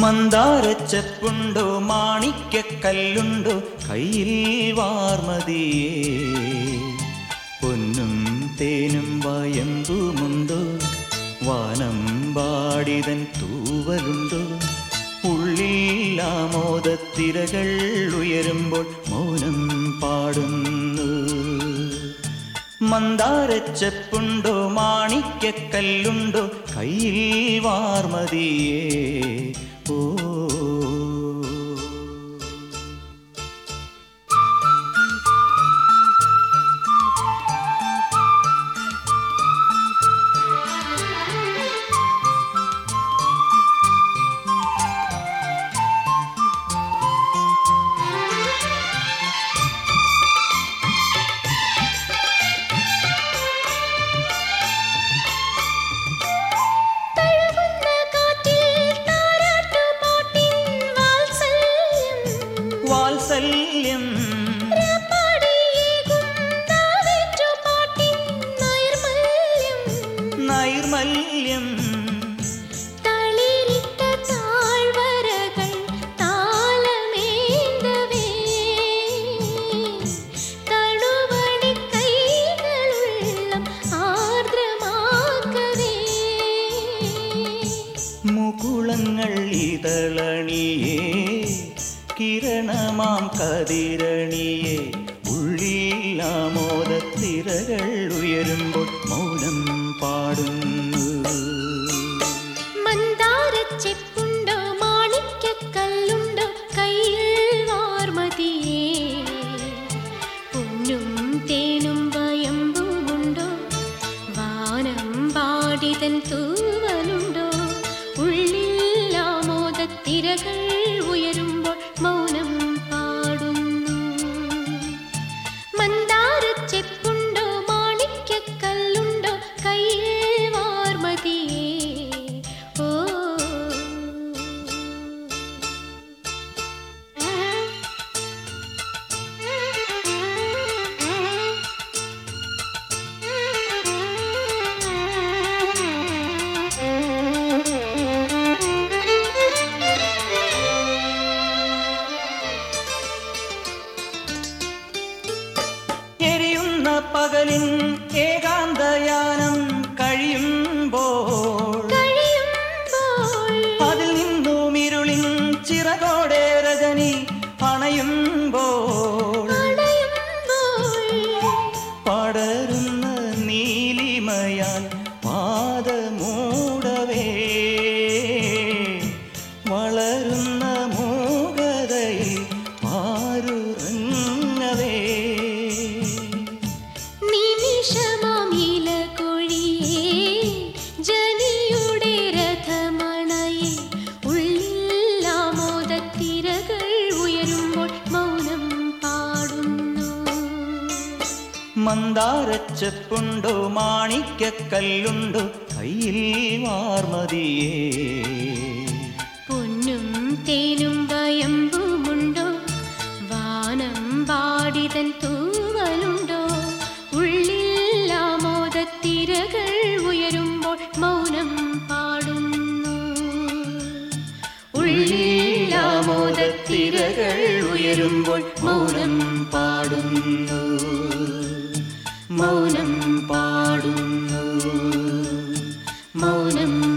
മന്ദാരച്ചെപ്പുണ്ടോ മാണിക്കല്ലുണ്ടോ കയ്യിൽ വാർമതിയേ പൊന്നും തേനും വയമ്പുമുണ്ടോ വാനം പാടിതൻ തൂവലുണ്ടോ ഉള്ളിൽ ആമോദത്തിരകൾ ഉയരുമ്പോൾ മൗനം പാടുന്നു മന്ദാരച്ചെപ്പുണ്ടോ മാണിക്കല്ലുണ്ടോ കയ്യിൽ വാർമതിയേ ഓ തഴുകുന്ന കാറ്റിൽ താരാട്ടുപാട്ടിൻ വാത്സല്യം വാത്സല്യം പാടിയേകും താവേറ്റുപാട്ടിൻ നൈർമല്യം നൈർമല്യം തളിരിട്ട താഴ്വരകൾ താളമേന്തവേ തണുവണി കൈകളുള്ളം ആർദ്രമാക്കവേ മുകുളങ്ങൾ ഇതളണിയേ കിരണമാം കതിരണിയേ ഉള്ളിൽ ആമോദത്തിരകൾ ഉയരുമ്പോൾ മൗനം പാടുന്നു മന്ദാരച്ചെപ്പുണ്ടോ മാണിക്കല്ലുണ്ടോ കയ്യിൽ വാർമതിയേ പൊന്നും തേനും വയമ്പുമുണ്ടോ വാനം പാടിതൻ തൂവലുണ്ടോ ഉള്ളിൽ ആമോദത്തിരകൾ ഉയരുമ്പോൾ മൗനം പാടുന്നു മന്ദാരച്ചെപ്പുണ്ടോ മാണിക്കല്ലുണ്ടോ കയ്യിൽ വാർമതിയേ ഓ എരിയുന്ന പകലിൻ ഏകാന്തയാനം കഴിയുമ്പോൾ കഴിയുമ്പോൾ അതിൽ നിന്നും ഇരുളിൻ ചിറകോടെ രജനി അണയുമ്പോൾ അണയുമ്പോൾ പടരുന്ന നീലിമയാൽ പാദമൂടവേ വളരുന്ന മൂകതയിൽ പാരുറങ്ങവേ നിമിഷമാമില കൊഴിയേ ജനിയുടെ രഥമണയെ ഉള്ളിൽ ആമോദത്തിരകൾ ഉയരുമ്പോൾ മൗനം പാടുന്നു മന്ദാരച്ചെപ്പുണ്ടോ മാണിക്കല്ലുണ്ടോ കയ്യിൽ വാർമതിയേ പൊന്നും തേനും വയമ്പുമുണ്ടോ വാനം പാടിതൻ തൂവലുണ്ടോ ഉള്ളിൽ ആമോദത്തിരകൾ ഉയരുമ്പോൾ മൗനം പാടുന്നു ഉള്ളിൽ ആമോദത്തിരകൾ ഉയരുമ്പോൾ മൗനം പാടുന്നു മൗനം പാടുന്നു മൗനം